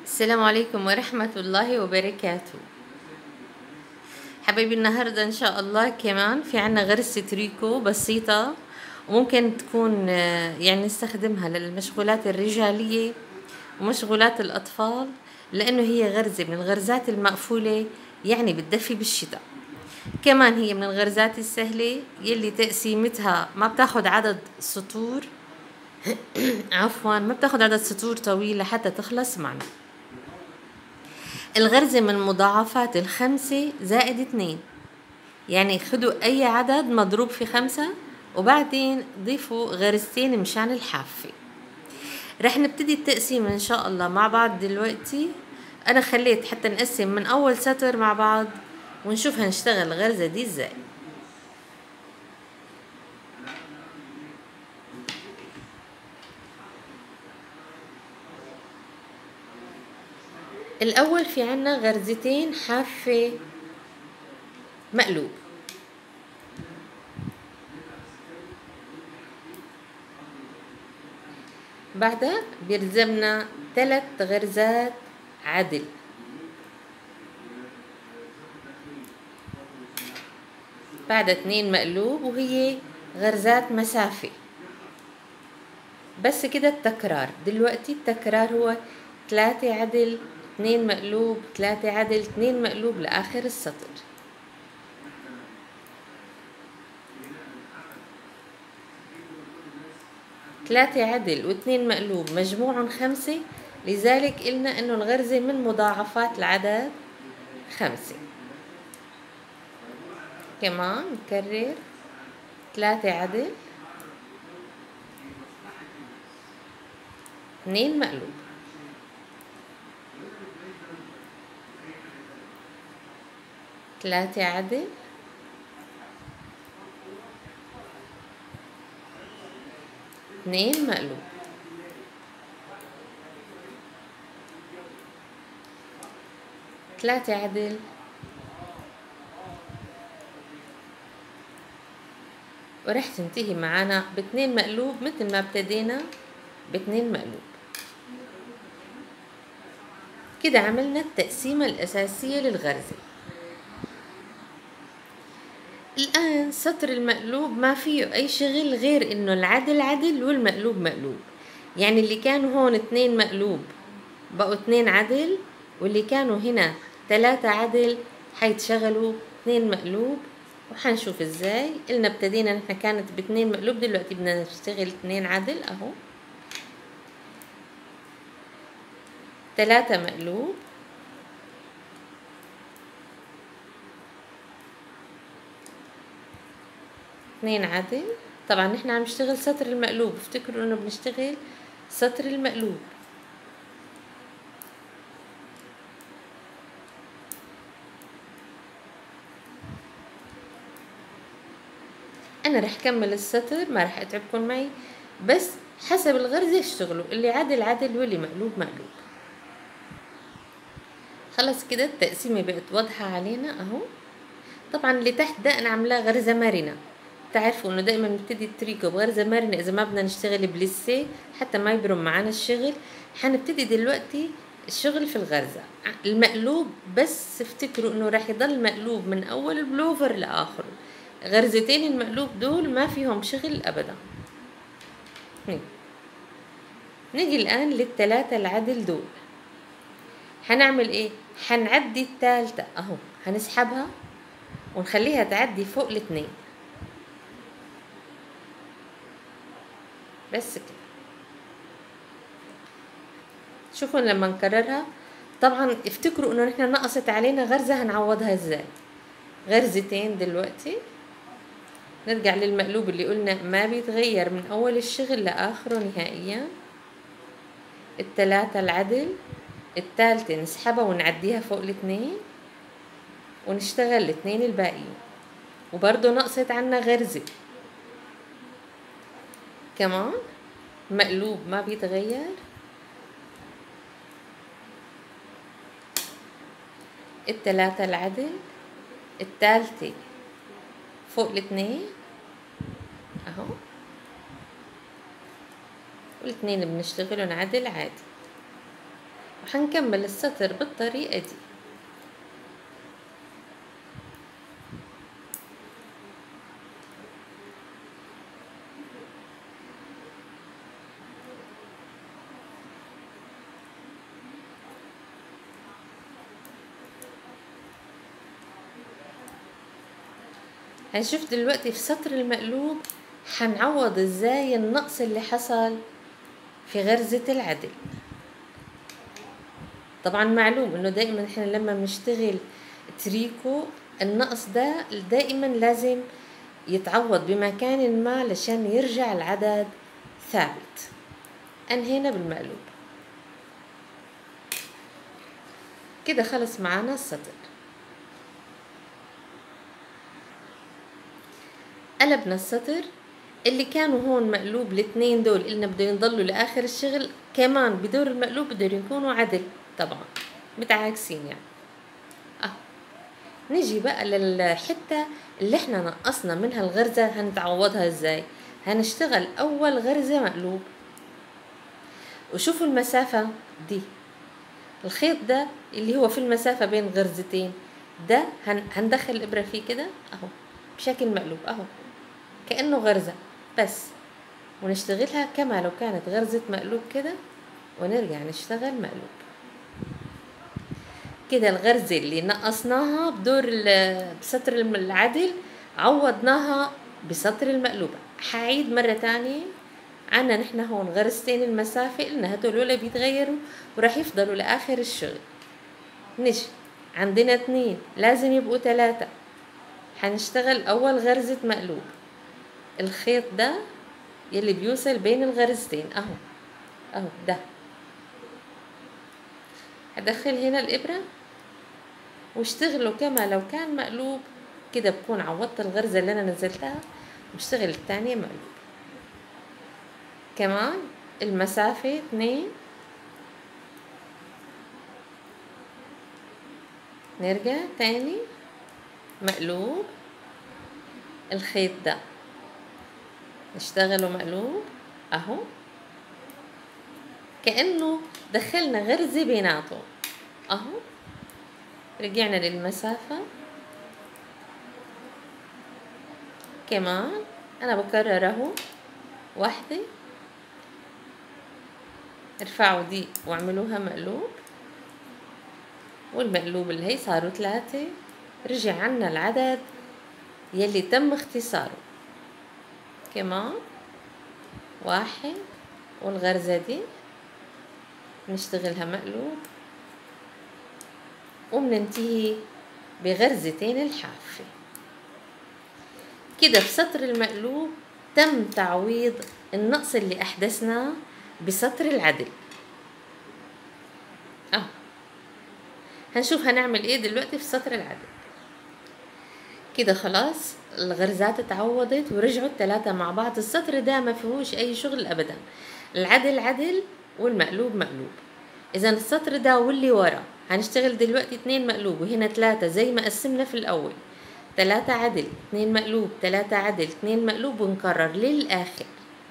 السلام عليكم ورحمة الله وبركاته حبايبي النهاردة إن شاء الله كمان في عنا غرزة تريكو بسيطة وممكن تكون آه، يعني نستخدمها للمشغولات الرجالية ومشغولات الأطفال لأنه هي غرزة من الغرزات المقفولة يعني بتدفي بالشتاء كمان هي من الغرزات السهلة يلي تقسيمتها ما بتاخد عدد سطور عفوا ما بتاخد عدد سطور طويل لحتى تخلص معنا الغرزة من مضاعفات الخمسة زائد اتنين يعني خدوا أي عدد مضروب في خمسة وبعدين ضيفوا غرزتين مشان الحافة رح نبتدي التقسيم إن شاء الله مع بعض دلوقتي أنا خليت حتى نقسم من أول سطر مع بعض ونشوف هنشتغل الغرزة دي ازاي الأول في عنا غرزتين حافة مقلوب بعدها بيلزمنا ثلاث غرزات عدل بعد اتنين مقلوب وهي غرزات مسافة بس كده التكرار دلوقتي التكرار هو ثلاثة عدل اتنين مقلوب ثلاثة عدل اتنين مقلوب لآخر السطر ثلاثة عدل واثنين مقلوب مجموعهم خمسة لذلك قلنا انه الغرزة من مضاعفات العدد خمسة كمان نكرر ثلاثة عدل اثنين مقلوب ثلاثة عدل اثنين مقلوب ثلاثة عدل ورح تنتهي معانا باتنين مقلوب مثل ما ابتدينا باتنين مقلوب كده عملنا التقسيمة الأساسية للغرزة الآن سطر المقلوب ما فيه أي شغل غير إنه العدل عدل والمقلوب مقلوب يعني اللي كانوا هون اتنين مقلوب بقوا اتنين عدل واللي كانوا هنا تلاتة عدل حيتشغلوا اتنين مقلوب وحنشوف ازاي قلنا ابتدينا نحن كانت باتنين مقلوب دلوقتي بدنا نشتغل اتنين عدل اهو تلاتة مقلوب اثنين عدل طبعا نحن عم نشتغل سطر المقلوب افتكروا انه بنشتغل سطر المقلوب انا رح كمل السطر ما رح اتعبكم معي بس حسب الغرزة اشتغلوا اللي عدل عدل واللي مقلوب مقلوب خلص كده التقسيمة بقت واضحة علينا اهو طبعا اللي تحت ده انا عاملاه غرزة مرنة تعرفوا انه دائما نبتدي التريكو بغرزة مرنة اذا ما بدنا نشتغل بلسة حتى ما يبرم معانا الشغل حنبتدي دلوقتي الشغل في الغرزة المقلوب بس افتكروا انه راح يضل مقلوب من اول البلوفر لاخره غرزتين المقلوب دول ما فيهم شغل ابدا نيجي الان للثلاثة العدل دول حنعمل ايه حنعدي الثالثة اهو هنسحبها ونخليها تعدي فوق الاثنين بس كده شوفوا لما نكررها طبعا افتكروا انه نحن نقصت علينا غرزة هنعوضها ازاي غرزتين دلوقتي نرجع للمقلوب اللي قلنا ما بيتغير من اول الشغل لاخره نهائيا التلاتة العدل التالتة نسحبها ونعديها فوق الاثنين ونشتغل الاثنين الباقيين وبرضه نقصت عنا غرزة كمان مقلوب ما بيتغير التلاتة العدل التالتة فوق الاثنين اهو والاثنين بنشتغلهم عدل عادي وحنكمل السطر بالطريقة دي هنشوف دلوقتي في سطر المقلوب حنعوض ازاي النقص اللي حصل في غرزة العدل طبعا معلوم انه دائما احنا لما بنشتغل تريكو النقص ده دائما لازم يتعوض بمكان ما لشان يرجع العدد ثابت انهينا بالمقلوب كده خلص معانا السطر قلبنا السطر اللي كانوا هون مقلوب الاثنين دول اللي بدهم يضلوا لاخر الشغل كمان بدور المقلوب بدهم يكونوا عدل طبعا متعاكسين يعني اه نجي بقى للحته اللي احنا نقصنا منها الغرزه هنتعوضها ازاي هنشتغل اول غرزه مقلوب وشوفوا المسافه دي الخيط ده اللي هو في المسافه بين غرزتين ده هندخل الابره فيه كده اهو بشكل مقلوب اهو كأنه غرزة بس ونشتغلها كما لو كانت غرزة مقلوب كده ونرجع نشتغل مقلوب كده الغرزة اللي نقصناها بدور بسطر العدل عوضناها بسطر المقلوب حعيد مرة تانية عنا نحن هون غرزتين المسافة قلنا هدول ولا بيتغيروا وراح يفضلوا لآخر الشغل نجي عندنا اتنين لازم يبقوا تلاتة حنشتغل أول غرزة مقلوب الخيط ده يلي بيوصل بين الغرزتين اهو اهو ده هدخل هنا الابرة واشتغله كما لو كان مقلوب كده بكون عوضت الغرزة اللي انا نزلتها واشتغل التانية مقلوب كمان المسافة اتنين نرجع تاني مقلوب الخيط ده نشتغله مقلوب اهو كأنه دخلنا غرزة بيناتهم اهو رجعنا للمسافة كمان انا بكرر اهو واحدة ارفعوا دي واعملوها مقلوب والمقلوب اللي هي صاروا ثلاثة رجع عنا العدد يلي تم اختصاره كمان واحد والغرزة دي نشتغلها مقلوب وبننتهي بغرزتين الحافة كده في سطر المقلوب تم تعويض النقص اللي أحدثناه بسطر العدل اه هنشوف هنعمل ايه دلوقتي في سطر العدل كده خلاص الغرزات اتعوضت ورجعوا الثلاثة مع بعض السطر ده ما فيهوش أي شغل أبدا العدل عدل والمقلوب مقلوب إذا السطر ده واللي ورا هنشتغل دلوقتي اتنين مقلوب وهنا ثلاثة زي ما قسمنا في الأول ثلاثة عدل اتنين مقلوب ثلاثة عدل اتنين مقلوب ونكرر للآخر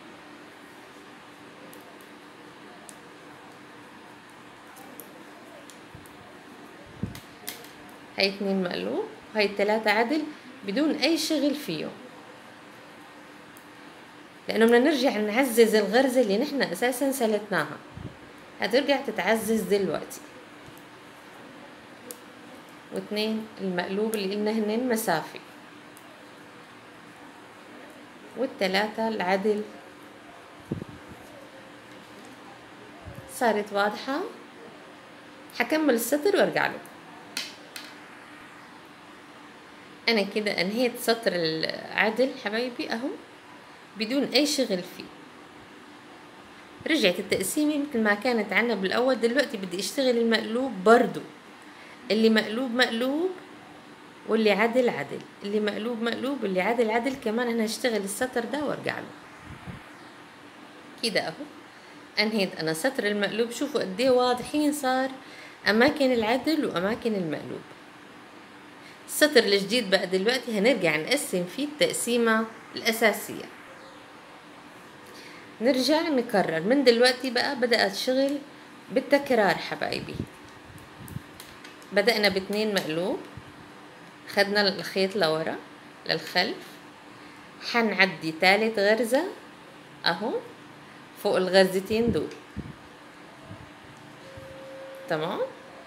هاي اتنين مقلوب وهي التلاتة عدل بدون أي شغل فيه لأنه بدنا نرجع نعزز الغرزة اللي نحن أساسا سلتناها هترجع تتعزز دلوقتي واثنين المقلوب اللي قلنا هنن مسافة والتلاتة العدل صارت واضحة حكمل السطر وارجع له انا كده انهيت سطر العدل حبايبي اهو بدون اي شغل فيه رجعت التقسيمة مثل ما كانت عنا بالاول دلوقتي بدي اشتغل المقلوب برضو اللي مقلوب مقلوب واللي عدل عدل اللي مقلوب مقلوب اللي عدل عدل كمان انا هشتغل السطر ده وارجع له كده اهو انهيت انا سطر المقلوب شوفوا قد ايه واضحين صار اماكن العدل واماكن المقلوب السطر الجديد بقى دلوقتي هنرجع نقسم فيه التقسيمة الأساسية نرجع نكرر من دلوقتي بقى بدأت شغل بالتكرار حبايبي بدأنا باتنين مقلوب خدنا الخيط لورا للخلف حنعدي تالت غرزة اهو فوق الغرزتين دول تمام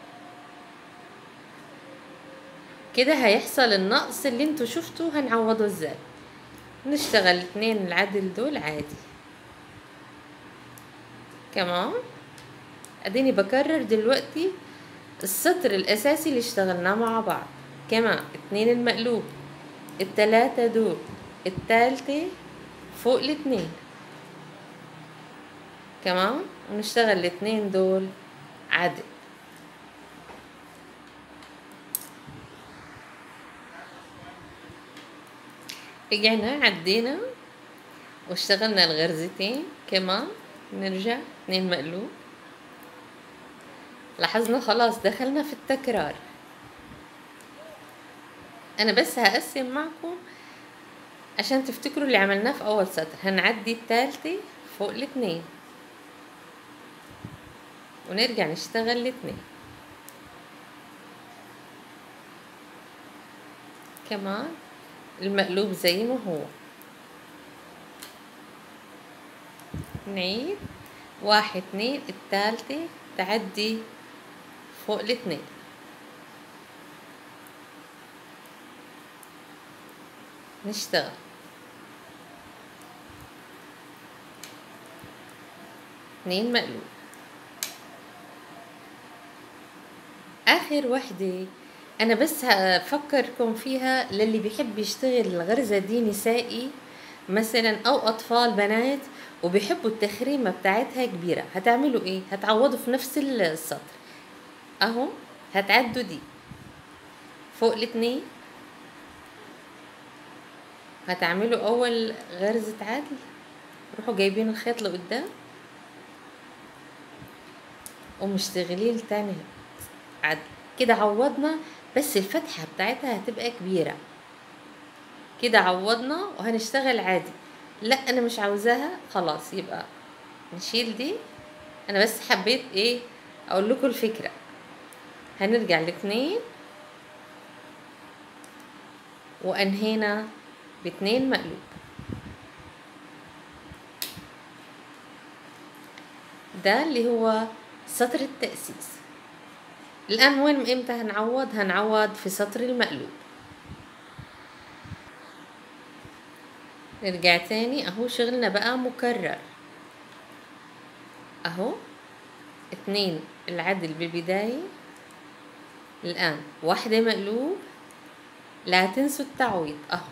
كده هيحصل النقص اللي انتوا شفتوه هنعوضه ازاي نشتغل اتنين العدل دول عادي كمان اديني بكرر دلوقتي السطر الاساسي اللي اشتغلناه مع بعض كمان اتنين المقلوب التلاتة دول التالتة فوق الاتنين كمان ونشتغل الاتنين دول عدل رجعنا عدينا واشتغلنا الغرزتين كمان نرجع اتنين مقلوب لاحظنا خلاص دخلنا في التكرار انا بس هقسم معكم عشان تفتكروا اللي عملناه في اول سطر هنعدي التالتة فوق الاتنين ونرجع نشتغل الاتنين كمان المقلوب زي ما هو نعيد واحد اتنين التالتة تعدي فوق الاتنين نشتغل اتنين مقلوب اخر وحدة انا بس هفكركم فيها للي بيحب يشتغل الغرزة دي نسائي مثلا او اطفال بنات وبيحبوا التخريمة بتاعتها كبيرة هتعملوا ايه هتعوضوا في نفس السطر اهو هتعدوا دي فوق الاتنين هتعملوا اول غرزة عدل روحوا جايبين الخيط لقدام ومشتغلين تاني عدل كده عوضنا بس الفتحة بتاعتها هتبقى كبيرة كده عوضنا وهنشتغل عادي لا انا مش عاوزاها خلاص يبقى نشيل دي انا بس حبيت ايه اقول لكم الفكرة هنرجع لاتنين وانهينا باتنين مقلوب ده اللي هو سطر التأسيس الآن وين امتى هنعوض هنعوض في سطر المقلوب نرجع تاني اهو شغلنا بقى مكرر اهو اتنين العدل بالبداية الآن واحدة مقلوب لا تنسوا التعويض اهو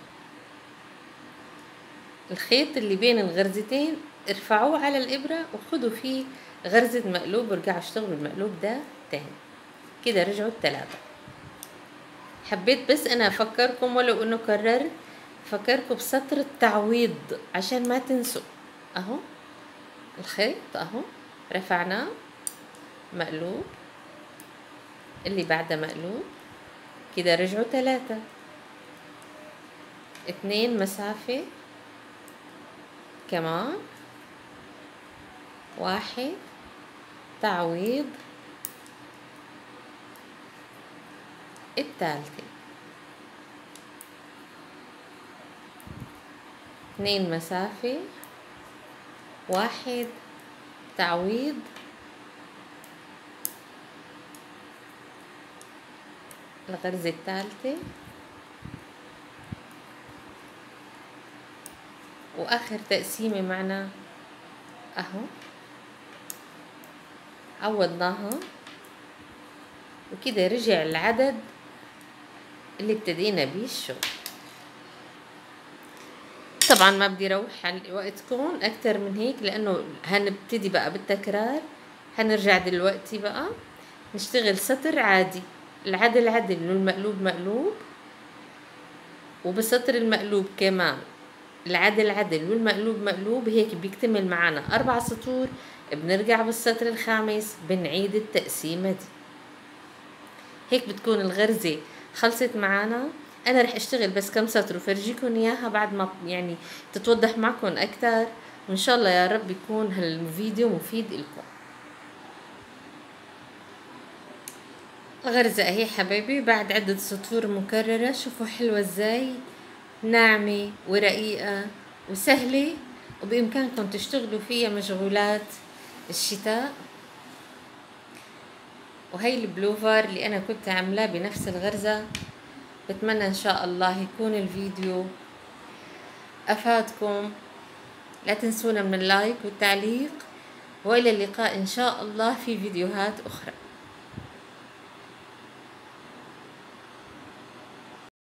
الخيط اللي بين الغرزتين ارفعوه على الإبرة وخدوا فيه غرزة مقلوب وارجعوا اشتغلوا المقلوب ده تاني كده رجعوا التلاتة حبيت بس انا افكركم ولو انه كررت فكركم بسطر التعويض عشان ما تنسوا اهو الخيط اهو رفعناه مقلوب اللي بعده مقلوب كده رجعوا تلاتة اتنين مسافة كمان واحد تعويض التالتة اتنين مسافة واحد تعويض الغرزة الثالثة واخر تقسيمة معنا اهو عوضناها وكده رجع العدد اللي ابتدينا بيه الشغل طبعا ما بدي روح على وقتكم اكتر من هيك لانه هنبتدي بقى بالتكرار هنرجع دلوقتي بقى نشتغل سطر عادي العدل عدل والمقلوب مقلوب وبسطر المقلوب كمان العدل عدل والمقلوب مقلوب هيك بيكتمل معنا أربع سطور بنرجع بالسطر الخامس بنعيد التقسيمة دي هيك بتكون الغرزة خلصت معنا أنا رح أشتغل بس كم سطر وفرجيكم إياها بعد ما يعني تتوضح معكم أكتر وإن شاء الله يا رب يكون هالفيديو مفيد إلكم غرزة اهي حبايبي بعد عدة سطور مكررة شوفوا حلوة ازاي ناعمة ورقيقة وسهلة وبإمكانكم تشتغلوا فيها مشغولات الشتاء وهي البلوفر اللي أنا كنت عاملاه بنفس الغرزة بتمنى إن شاء الله يكون الفيديو أفادكم لا تنسونا من اللايك والتعليق وإلى اللقاء إن شاء الله في فيديوهات أخرى